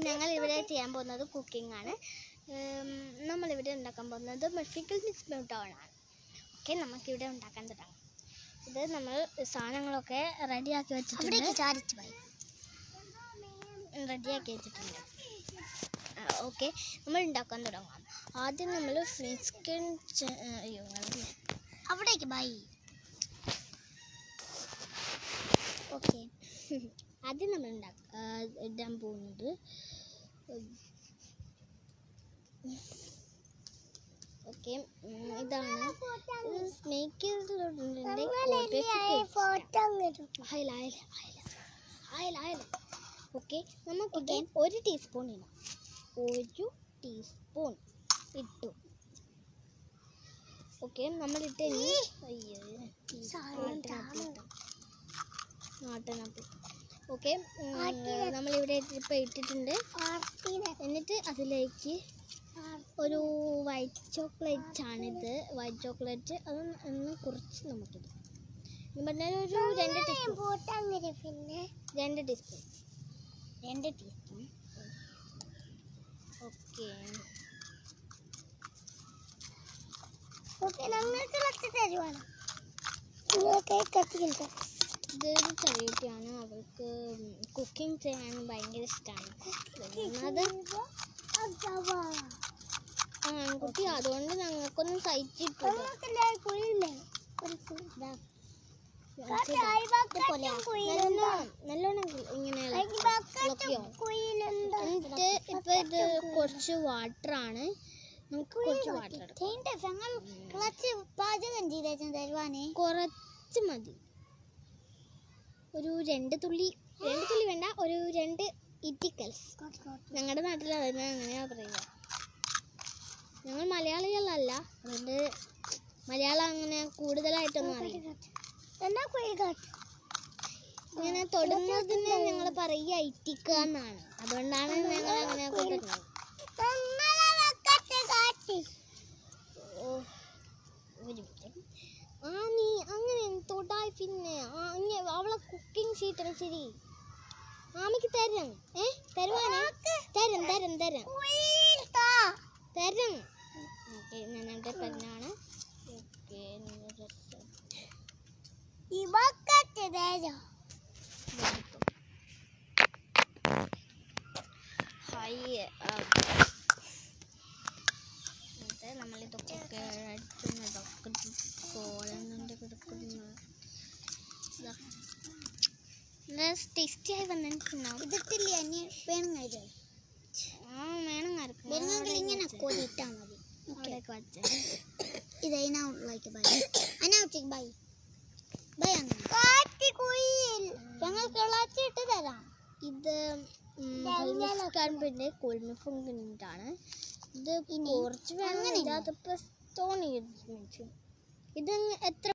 ഞങ്ങൾ ഇവിടെ ചെയ്യാൻ പോകുന്നത് കുക്കിംഗ് ആണ് ഉം, നമ്മളിവിടെ ഉണ്ടാക്കാൻ പോകുന്നത് മെഫിക്കൽ മിക്സ് ബ്യൂട്ടോൺ ആണ് ഓക്കെ നമുക്കിവിടെ ഉണ്ടാക്കാൻ തുടങ്ങാം ഇത് നമ്മൾ സാധനങ്ങളൊക്കെ റെഡിയാക്കി വെച്ചിട്ടുണ്ട് ചാരിച്ചു പോയി റെഡിയാക്കി വെച്ചിട്ടുണ്ട് ഓക്കെ നമ്മൾ ഉണ്ടാക്കാൻ തുടങ്ങാം ആദ്യം നമ്മൾ ഫ്രിസ്കിൻ അയ്യോ വെറുതെ. അവിടേക്ക് ബൈ ഓക്കെ ആദ്യം നമ്മൾ ഉണ്ടാക്ക ആ, ഇടാൻ പോകുന്നത് ഓക്കെ ഇതാണ് ഇത് സ്നേക്ക് അയല അയല അയല അയല അയല ഓക്കെ നമുക്കിത് ഒരു ടീസ്പൂൺ ഇടാം ഒരു ടീസ്പൂൺ ഇട്ടു ഓക്കെ നമ്മളിട്ട് ഇനി അയ്യോ നാട്ടിനകത്ത് ഓക്കെ നമ്മളിവിടെ ഇപ്പോൾ ഇട്ടിട്ടുണ്ട് എന്നിട്ട് അതിലേക്ക് ഒരു വൈറ്റ് ചോക്ലേറ്റ് ആണിത് വൈറ്റ് ചോക്ലേറ്റ് അത് ഒന്ന് കുറച്ച് നമുക്കിത് എന്ന് പറഞ്ഞാൽ ഒരു രണ്ട് ടീസ്പൂൺ പിന്നെ രണ്ട് ടീസ്പൂൺ രണ്ട് ടീസ്പൂൺ ഓക്കെ ഓക്കെ ഞങ്ങൾക്ക് കുറച്ച് തരുവാണ് നിങ്ങൾക്ക് കത്തിക്കില്ല ഇതൊരു ചെറിയുട്ടിയാണ് അവൾക്ക് കുക്കിംഗ് ചെയ്യാൻ ഭയങ്കര ഇഷ്ടമാണ് അത് ആൺകുട്ടി അതുകൊണ്ട് ഞങ്ങൾക്കൊന്നും സഹിച്ചിട്ടില്ല നല്ലോണം നല്ലോണം ഇങ്ങനെ ഇളക്കിയോ എന്നിട്ട് ഇപ്പൊ ഇത് കുറച്ച് വാട്ടർ ആണ് നമുക്ക് കുറച്ച് വാട്ടർ എടുക്കാം ഞങ്ങൾ കുറച്ച് പാചകം ചെയ്തേച്ചു തരുവാനേ കുറച്ച് മതി ഒരു രണ്ട് തുള്ളി രണ്ട് തുള്ളി വേണ്ട ഒരു രണ്ട് ഇറ്റിക്കൽസ് ഞങ്ങളുടെ നാട്ടിൽ അതിന് അങ്ങനെയാ പറയുക ഞങ്ങൾ മലയാളികളല്ല അതുകൊണ്ട് മലയാളം അങ്ങനെ കൂടുതലായിട്ടൊന്നും അറിയില്ല എന്നാ കുഴികാട്ട് ഇങ്ങനെ തൊടുന്നതിന് ഞങ്ങൾ പറയുക ഇറ്റിക്ക എന്നാണ് അതുകൊണ്ടാണ് ഞങ്ങൾ അങ്ങനെ പറയുന്നത് ഓ ഒരു മിനിറ്റ് ആ നീ അങ്ങനെ തൊടായി പിന്നെ ആ ഇങ്ങ അവളെ കുക്കിംഗ് ഷീറ്റാണ് ശരി ആമയ്ക്ക് തരം ഏ തരുവാനേ തരം തരം തരം തരം ഓക്കെ ഞാൻ എൻ്റെ പെണ്ണാണ് ഓക്കെ ഇവക്കത്തെ തരോ ഹായ് എന്നിട്ട് നമ്മളിതൊക്കെ അടിക്കുന്നതൊക്കെ കോളന്നുണ്ട് കൊടുക്കുന്നു ടേസ്റ്റിയായി വന്നിട്ടുണ്ടാവും ഇതിട്ടില്ല ഇനി വേണമെങ്കിൽ ആ വേണം കറക്കും വേണമെങ്കിൽ ഇങ്ങനെ കോരിട്ടാ മതി അവിടെയൊക്കെ വച്ച് ഇത് അതിനകത്തേക്ക് ബൈ അതിനകത്തേക്ക് ബൈ ബൈ അങ്ങനെ കാട്ടി കുയിൽ ഞങ്ങൾ കിളച്ചിട്ട് തരാം ഇത് ഹൽമിസ്കാൻ പിന്നെ കുളിമിഫും പിന്നിട്ടാണ് ഇത് കുറച്ച് വേണം ഇതിപ്പോ തോന്നി ഇത് എത്ര